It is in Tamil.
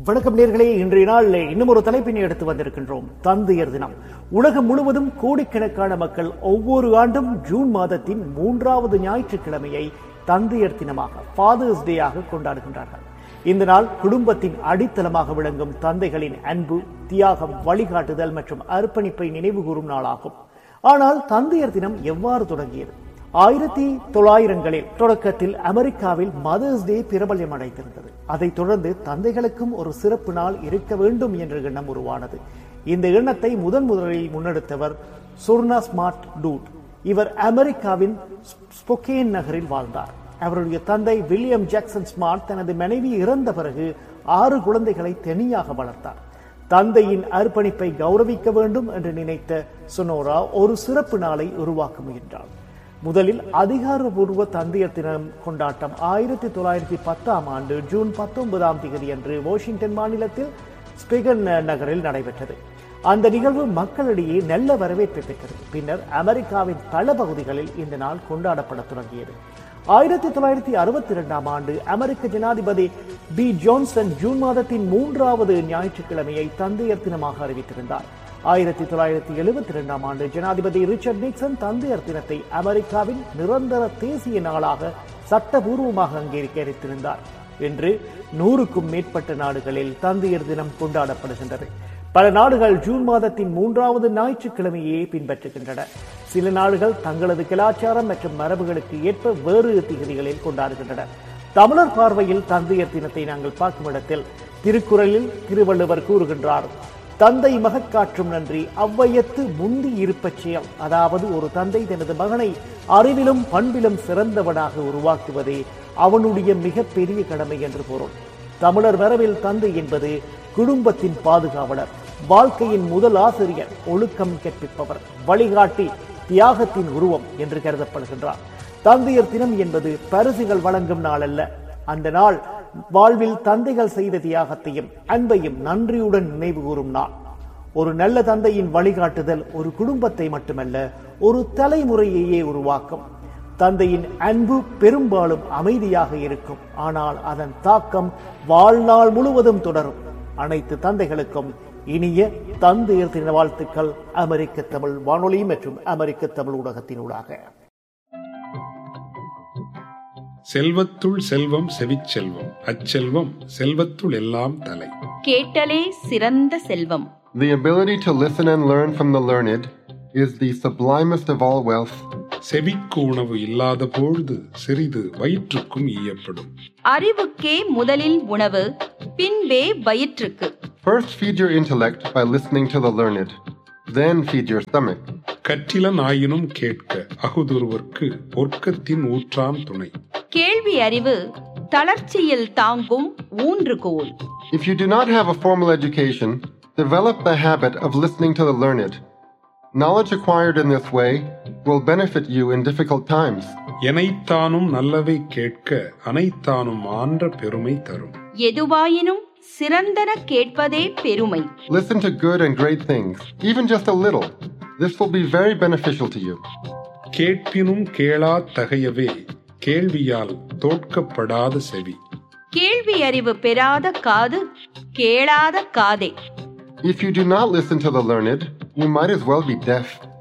வணக்கம் நேர்களே இன்றைய நாளில் இன்னும் ஒரு தலைப்பினை எடுத்து வந்திருக்கின்றோம் தந்தையர் தினம் உலகம் முழுவதும் கோடிக்கணக்கான மக்கள் ஒவ்வொரு ஆண்டும் ஜூன் மாதத்தின் மூன்றாவது ஞாயிற்றுக்கிழமையை தந்தையர் தினமாக ஃபாதர்ஸ் டேயாக கொண்டாடுகின்றார்கள் இந்த நாள் குடும்பத்தின் அடித்தளமாக விளங்கும் தந்தைகளின் அன்பு தியாகம் வழிகாட்டுதல் மற்றும் அர்ப்பணிப்பை நினைவுகூரும் நாளாகும் ஆனால் தந்தையர் தினம் எவ்வாறு தொடங்கியது ஆயிரத்தி தொள்ளாயிரங்களில் தொடக்கத்தில் அமெரிக்காவில் மதர்ஸ் டே பிரபல்யம் அடைந்திருந்தது அதைத் தொடர்ந்து தந்தைகளுக்கும் ஒரு சிறப்பு நாள் இருக்க வேண்டும் என்ற எண்ணம் உருவானது இந்த எண்ணத்தை முதன் முதலில் முன்னெடுத்தவர் சுர்னா ஸ்மார்ட் டூட் இவர் அமெரிக்காவின் ஸ்பொகேன் நகரில் வாழ்ந்தார் அவருடைய தந்தை வில்லியம் ஜாக்சன் ஸ்மார்ட் தனது மனைவி இறந்த பிறகு ஆறு குழந்தைகளை தனியாக வளர்த்தார் தந்தையின் அர்ப்பணிப்பை கௌரவிக்க வேண்டும் என்று நினைத்த சொனோரா ஒரு சிறப்பு நாளை உருவாக்க முயன்றார் முதலில் அதிகாரபூர்வ தந்தையர் தினம் கொண்டாட்டம் ஆயிரத்தி தொள்ளாயிரத்தி பத்தாம் ஆண்டு ஜூன் பத்தொன்பதாம் தேதி அன்று வாஷிங்டன் மாநிலத்தில் ஸ்பிகன் நகரில் நடைபெற்றது அந்த நிகழ்வு மக்களிடையே நல்ல வரவேற்பை பெற்றது பின்னர் அமெரிக்காவின் பல பகுதிகளில் இந்த நாள் கொண்டாடப்பட தொடங்கியது ஆயிரத்தி தொள்ளாயிரத்தி அறுபத்தி இரண்டாம் ஆண்டு அமெரிக்க ஜனாதிபதி பி ஜோன்சன் ஜூன் மாதத்தின் மூன்றாவது ஞாயிற்றுக்கிழமையை தந்தையர் தினமாக அறிவித்திருந்தார் ஆயிரத்தி தொள்ளாயிரத்தி எழுபத்தி இரண்டாம் ஆண்டு ஜனாதிபதி ரிச்சர்ட் நிக்சன் தந்தையர் தினத்தை அமெரிக்காவின் நிரந்தர தேசிய நாளாக சட்டபூர்வமாக அங்கீகரித்திருந்தார் என்று நூறுக்கும் மேற்பட்ட நாடுகளில் தந்தையர் தினம் கொண்டாடப்படுகின்றது பல நாடுகள் ஜூன் மாதத்தின் மூன்றாவது ஞாயிற்றுக்கிழமையே பின்பற்றுகின்றன சில நாடுகள் தங்களது கலாச்சாரம் மற்றும் மரபுகளுக்கு ஏற்ப வேறு திகதிகளில் கொண்டாடுகின்றன தமிழர் பார்வையில் தந்தையர் தினத்தை நாங்கள் பார்க்கும் இடத்தில் திருக்குறளில் திருவள்ளுவர் கூறுகின்றார் தந்தை மகக்காற்றும் நன்றி அவ்வையத்து முந்தி இருப்பச் செயல் அதாவது ஒரு தந்தை தனது மகனை அறிவிலும் பண்பிலும் சிறந்தவனாக உருவாக்குவதே அவனுடைய மிகப்பெரிய கடமை என்று பொருள் தமிழர் மரபில் தந்தை என்பது குடும்பத்தின் பாதுகாவலர் வாழ்க்கையின் முதல் ஆசிரியர் ஒழுக்கம் கற்பிப்பவர் வழிகாட்டி தியாகத்தின் உருவம் என்று கருதப்படுகின்றார் தந்தையர் தினம் என்பது பரிசுகள் வழங்கும் நாள் அல்ல அந்த நாள் வாழ்வில் தந்தைகள் செய்த தியாகத்தையும் அன்பையும் நன்றியுடன் நினைவு கூறும் நாள் ஒரு நல்ல தந்தையின் வழிகாட்டுதல் ஒரு குடும்பத்தை மட்டுமல்ல ஒரு தலைமுறையையே உருவாக்கும் தந்தையின் அன்பு பெரும்பாலும் அமைதியாக இருக்கும் ஆனால் அதன் தாக்கம் வாழ்நாள் முழுவதும் தொடரும் அனைத்து தந்தைகளுக்கும் இனிய தந்தையர் தின வாழ்த்துக்கள் அமெரிக்க தமிழ் வானொலி மற்றும் அமெரிக்க தமிழ் ஊடகத்தினூடாக செல்வத்துள் செல்வம் செவிச்செல்வம் அச்செல்வம் செல்வத்துள் எல்லாம் தலை கேட்டலே சிறந்த செல்வம் The ability to listen and learn from the learned is the sublimest of all wealth. செவிக்கு உணவு இல்லாத பொழுது சிறிது வயிற்றுக்கும் ஈயப்படும் அறிவுக்கே முதலில் உணவு பின்பே வயிற்றுக்கு First feed your intellect by listening to the learned, then feed your stomach. கற்றிலன் ஆயினும் கேட்க அகுதுருவர்க்கு ஒர்க்கத்தின் ஊற்றாம் துணை கேள்வி அறிவு தளர்ச்சியில் தாங்கும் ஊன்றுகோல் If you do not have a formal education, develop the habit of listening to the learned. Knowledge acquired in this way will benefit you in difficult times. எனைத்தானும் நல்லவை கேட்க அனைத்தானும் ஆன்ற பெருமை தரும் எதுவாயினும் சிறந்தன கேட்பதே பெருமை Listen to good and great things, even just a little. This will be very beneficial to you. கேட்பினும் கேளா தகையவே கேள்வியால் தோற்கப்படாத செவி கேள்வி அறிவு பெறாத காது கேளாத காதே If you do not listen to the learned, you might as well be deaf.